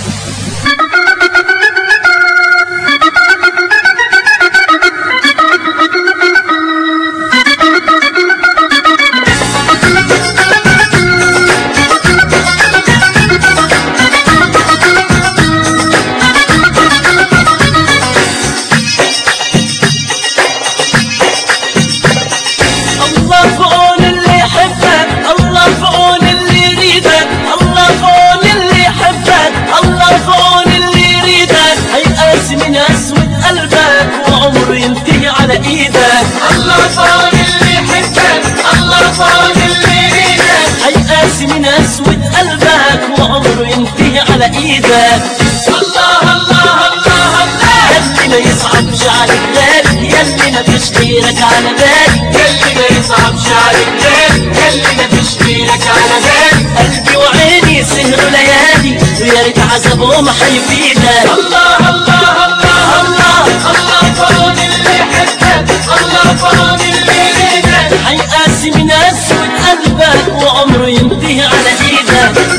الله في عون اللي يحبك الله في عون اللي يريدك الله في عون اللي يحبك الله في عون اللي يريدك هيقاسي من اسود قلبك وعمره ينتهي على ايدك الله فوق اللي يحبك الله فوق اللي يريدك هيقاسي من اسود قلبك وعمره ينتهي على ايدك الله الله الله الله يلي ما يصعبش عليك غالي يلي ما فيش غيرك على بالي يلي ما يصعبش عليك غير يلي ما فيش غيرك على بالي قلبي وعيني سهروا ليالي ويا ريت عذابهم هيفيدك الله الله الله الله الله فوق اللي يحبك الله فوق اللي يريدك هيقاسي من اسود قلبك وعمره ينتهي على ايدك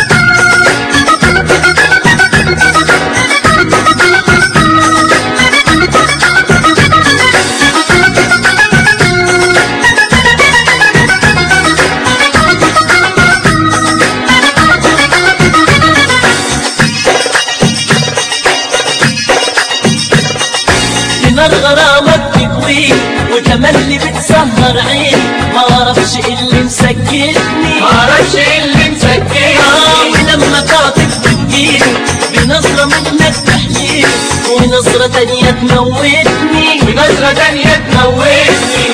نار غرامك بتطويل وكمان اللي بتسهر عيني ما اعرفش إيه اللي مسكتني معرفش اللي آه مسكتني ولما تعطف بتجيلي بنظرة منك تحييني ونظرة تانية تموتني بنظرة تانية تموتني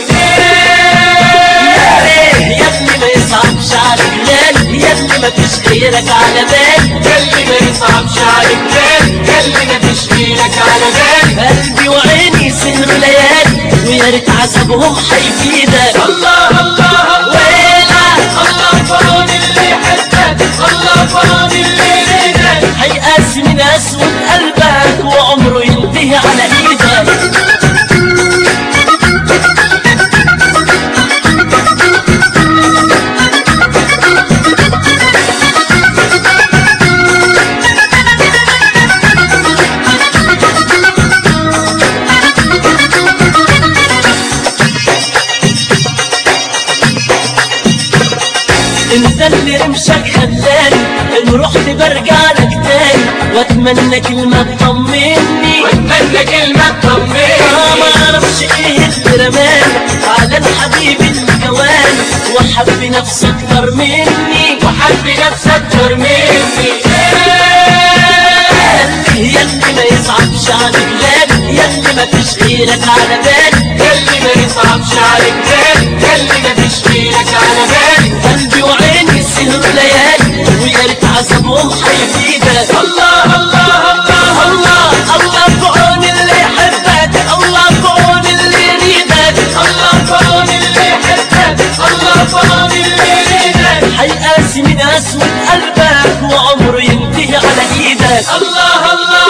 يا ابني ما يصعبش على جلال يا ابني ما فيش غيرك على بالي يلي ما يصعبش عليك غير يلي ما فيش غيرك على بالي قلبي وعيني سهروا ليالي ويا ريت عذابهم هيفيدك الله الله الله ويلا الله فوق اللي يحبك الله فوق اللي يريدك هيقاسي من اسود قلبك وعمره ينتهي على ايدك انت اللي رمشك خلاني ان رحت برجع لك تاني واتمنى كلمة تطمني واتمنى كلمة اه تطمني ما اعرفش ايه اللي رماني على الحبيب اللي جواني وحب نفسه اكتر مني وحب نفسك اكتر مني قلبي يلي ما يصعبش عليك غالي يلي ما فيش غيرك على بالي يلي ما يصعبش عليك غير يلي ما فيش غيرك على بالي قلبي وعيني سهروا ليالي ويا ريت عذابهم هيفيدك الله الله الله الله الله في عون اللي يحبك الله في عون اللي يريدك الله فوق اللي يحبك الله فوق اللي يريدك هيقاسي من اسود قلبك وعمره ينتهي على ايدك الله الله